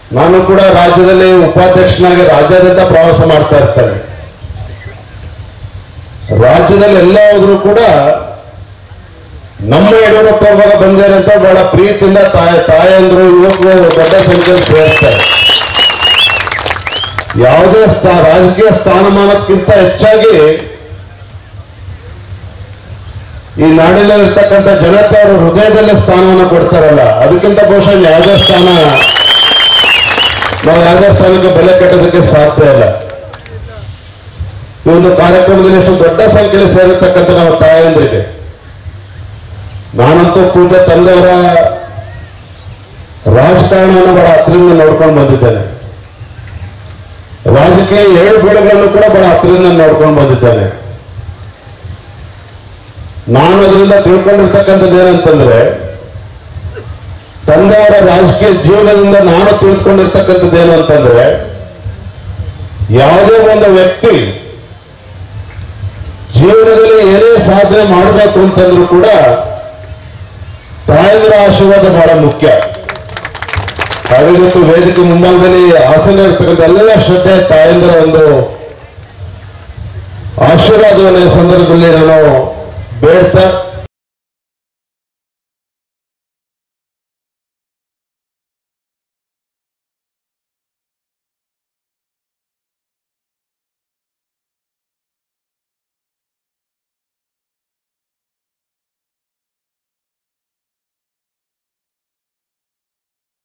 ನಾನು ಕೂಡ ರಾಜ್ಯದಲ್ಲಿ ಉಪಾಧ್ಯಕ್ಷನಾಗಿ ರಾಜ್ಯಾದ್ಯಂತ ಪ್ರವಾಸ ಮಾಡ್ತಾ ಇರ್ತೇನೆ ರಾಜ್ಯದಲ್ಲಿ ಎಲ್ಲ ಹೋದ್ರು ಕೂಡ ನಮ್ಮ ಯಡಿಯೂರಪ್ಪ ಮಗ ಬಂದೇನೆ ಅಂತ ಬಹಳ ಪ್ರೀತಿಯಿಂದ ತಾಯ ತಾಯಂದ್ರು ಯುವಕರು ದೊಡ್ಡ ಸಂಖ್ಯೆಯಲ್ಲಿ ಸೇರಿಸ್ತಾರೆ ಯಾವುದೇ ಸ್ಥಾ ರಾಜಕೀಯ ಸ್ಥಾನಮಾನಕ್ಕಿಂತ ಹೆಚ್ಚಾಗಿ ಈ ನಾಡಿನಲ್ಲಿರ್ತಕ್ಕಂಥ ಜನತೆ ಅವರ ಹೃದಯದಲ್ಲೇ ಸ್ಥಾನವನ್ನು ಕೊಡ್ತಾರಲ್ಲ ಅದಕ್ಕಿಂತ ಬಹುಶಃ ಯಾವುದೇ ಸ್ಥಾನ ನಾವು ಯಾವುದೇ ಸ್ಥಾನಕ್ಕೆ ಬೆಲೆ ಕಟ್ಟೋದಕ್ಕೆ ಸಾಧ್ಯ ಇಲ್ಲ ಈ ಒಂದು ಕಾರ್ಯಕ್ರಮದಲ್ಲಿ ಎಷ್ಟು ದೊಡ್ಡ ಸಂಖ್ಯೆಯಲ್ಲಿ ಸೇರಿರ್ತಕ್ಕಂಥ ನಮ್ಮ ತಾಯಂದ್ರಿಗೆ ನಾನಂತೂ ಕೂಡ ತಂದೆಯವರ ರಾಜಕಾರಣವನ್ನು ಬಹಳ ಹತ್ತಿರದಿಂದ ನೋಡ್ಕೊಂಡು ಬಂದಿದ್ದೇನೆ ರಾಜಕೀಯ ಏಳು ಬೀಳುಗಳನ್ನು ಕೂಡ ಬಹಳ ಹತ್ತಿರದಿಂದ ನೋಡ್ಕೊಂಡು ಬಂದಿದ್ದೇನೆ ನಾನು ಅದರಿಂದ ತಿಳ್ಕೊಂಡಿರ್ತಕ್ಕಂಥದ್ದು ಏನಂತಂದ್ರೆ ತಂದೆಯವರ ರಾಜಕೀಯ ಜೀವನದಿಂದ ನಾನು ತಿಳಿದುಕೊಂಡಿರ್ತಕ್ಕಂಥದ್ದು ಏನು ಅಂತಂದ್ರೆ ಯಾವುದೇ ಒಂದು ವ್ಯಕ್ತಿ ಜೀವನದಲ್ಲಿ ಏನೇ ಸಾಧನೆ ಮಾಡಬೇಕು ಅಂತಂದ್ರೂ ಕೂಡ ತಾಯಂದಿರ ಆಶೀರ್ವಾದ ಬಹಳ ಮುಖ್ಯ ಹಾಗಾಗಿ ವೇದಿಕೆ ಮುಂಭಾಗದಲ್ಲಿ ಹಾಸನ ಇರ್ತಕ್ಕಂಥ ಎಲ್ಲ ಶ್ರದ್ಧೆ ತಾಯಂದಿರ ಒಂದು ಆಶೀರ್ವಾದವನ್ನು ಈ ಸಂದರ್ಭದಲ್ಲಿ ನಾನು ಬೇಡ್ತಾ